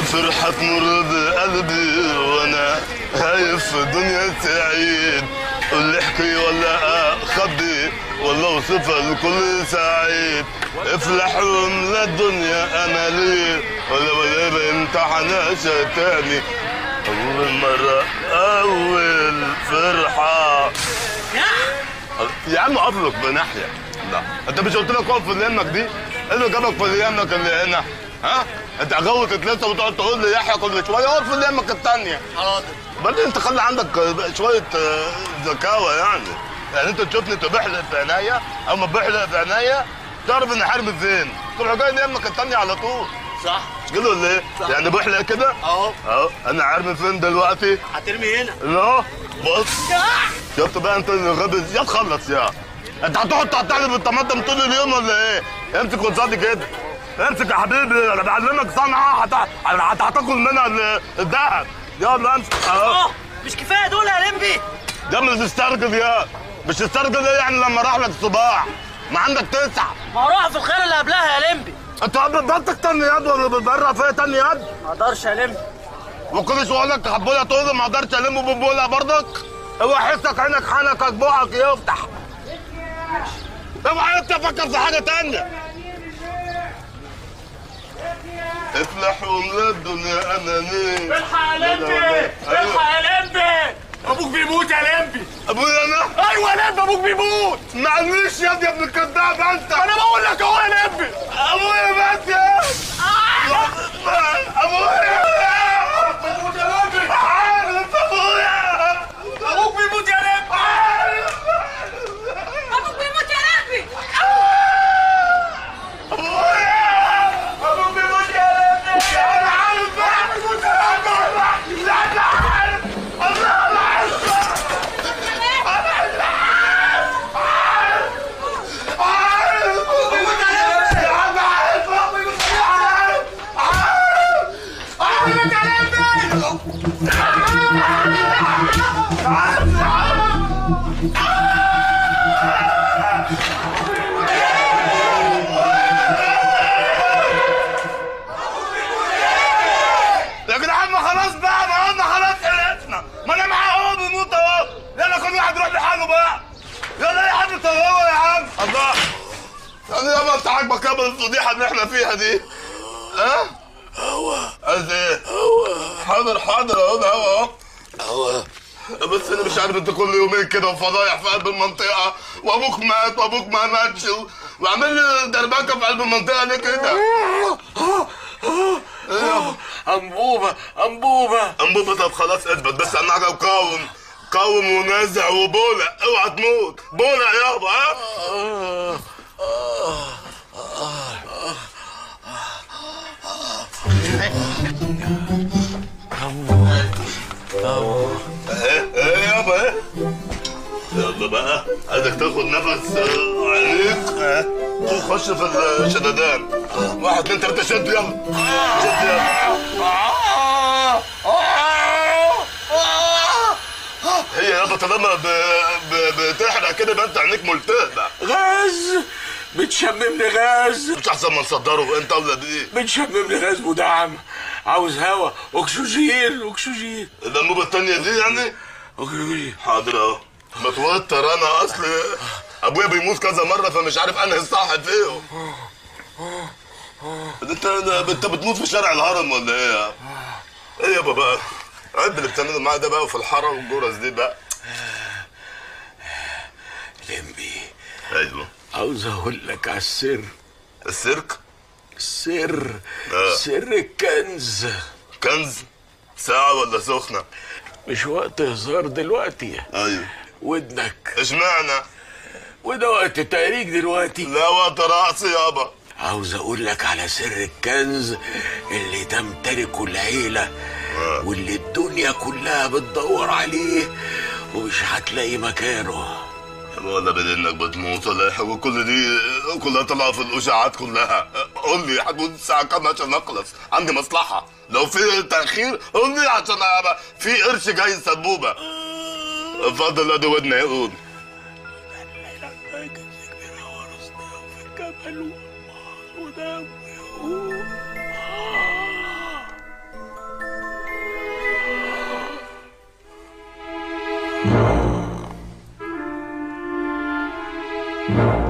الفرحة تمر بقلبي وانا خايف في دنيا سعيد قول لي احكي ولا اخبي ولا اوصفها لكل سعيد افلح واملا الدنيا املي ولا ولا بامتحناش تاني اول مرة اول فرحة يا عم اقف بناحية لا انت مش قلت لك اقف في اليمك دي؟ ايه اللي جابك في اليمك اللي هنا؟ ها؟ انت غوت لسه وتقعد تقول لي يحيى كل شويه اقف في اليمك الثانيه حاضر بعدين انت خلي عندك شويه آه، ذكاوه يعني يعني انت تشوفني تبحلق في عينيا او ما بحلق في عينيا تعرف ان حرب الزين تروح جاي اليمك الثانيه على طول صح مش كده ولا ايه؟ يعني بحلق كده اهو اهو انا عارف فين دلوقتي هترمي هنا لا بص شفت بقى انت اللي غبي يا تخلص يا انت هتقعد تقطع لي بالطماطم طول اليوم ولا ايه؟ امسك قصادي كده امسك يا حبيبي انا بعلمك صنعه هت- هت- هتاكل منها ال- الذهب يلا امسك اهو اه مش كفايه دول يا لمبي ده مش تسترجل يا مش تسترجل ايه يعني لما راح لك صباع ما عندك تسع ما هروح في الخير اللي قبلها يا لمبي انت بطلت تاني يد ولا بتبرع فيا تاني يد ما اقدرش يا لمبي وكل شويه اقول لك حبولة تقول لي ما اقدرش الم ببولة برضك اوعى حسك عينك حنكك بوعك يفتح اوعى انت تفكر في حاجه تانية افلح وملا الدنيا انانيه الحق يا لمبي الحق يا لمبي ابوك بيموت يا لمبي ابويا انا ايوه يا لمبي ابوك بيموت معلش يا ابني يا ابن الكذاب انت انا بقول لك اهو يا لمبي ابويا بس يا ابويا بيموت يا لمبي عارف ابويا ابوك بيموت يا لمبي ابوك بيموت يا لمبي ابوك بيموت يا لمبي انا عارف بقى بيموت يا لمبي. لا انا عارف الله انا عارف عارف بيموت يا لمبي. يا عم عارف بيموت يا عارف عارف عارف يا لمبي. يا جدعان ما خلاص بقى ما قلنا خلاص عرفنا ما انا معاه اهو بيموت اهو يلا كل واحد يروح لحاله بقى يلا يا حد طوله يا عم الله يعني يابا انت عاجبك يابا الفضيحه اللي احنا فيها دي ها؟ هو عايز ايه؟ هو حاضر حاضر اهو ده هو اهو بس انا مش عارف انت كل يومين كده وفضايح في قلب المنطقه وابوك مات وابوك ما ماتش وعامل لي دربكه في قلب المنطقه ليه كده؟ ايه يابا؟ انبوبه انبوبه انبوبة طب خلاص اثبت بس اهم حاجه وقاوم قاوم ونازع وبولع اوعى تموت بولع يابا ها ايه ايه يابا ايه يلا بقى عايزك تاخد نفس آه، عميق اه. خش في الشددان واحد اتنين تلاته شد يلا شد يلا هي يابا طالما ب... ب... بتحرق كده يبقى انت عينيك ملتهبه غاز بتشممني غاز مش احسن ما نصدره انت ولا دي بتشممني غاز مدعم عاوز هوا اكسجين اكسجين الانبوبه التانيه دي يعني اكسجين حاضر اهو متوتر انا اصل ابويا بيموت كذا مره فمش عارف انهي الصح فيهم انت انت بتموت في شارع الهرم ولا ايه يا ايه يابا بقى عد اللي بتعمله معايا ده بقى وفي الحاره والجرس دي بقى لمبي ايوه عاوز اقول لك على السر السيرك سر آه. سر الكنز كنز ساعة ولا سخنة؟ مش وقت هزار دلوقتي ايوه ودنك اشمعنى؟ وده وقت تهريج دلوقتي لا وقت رأسي يابا عاوز اقول لك على سر الكنز اللي تمتلكه العيلة آه. واللي الدنيا كلها بتدور عليه ومش هتلاقي مكانه يابا ولا بدل انك بتموت ولا إيه؟ وكل دي كلها طالعة في الاشاعات كلها قول لي هتموت الساعة كام عشان اخلص عندي مصلحة لو في تأخير قول لي عشان أبقى في قرش جاي سبوبة اتفضل ادي ودني يقول الحق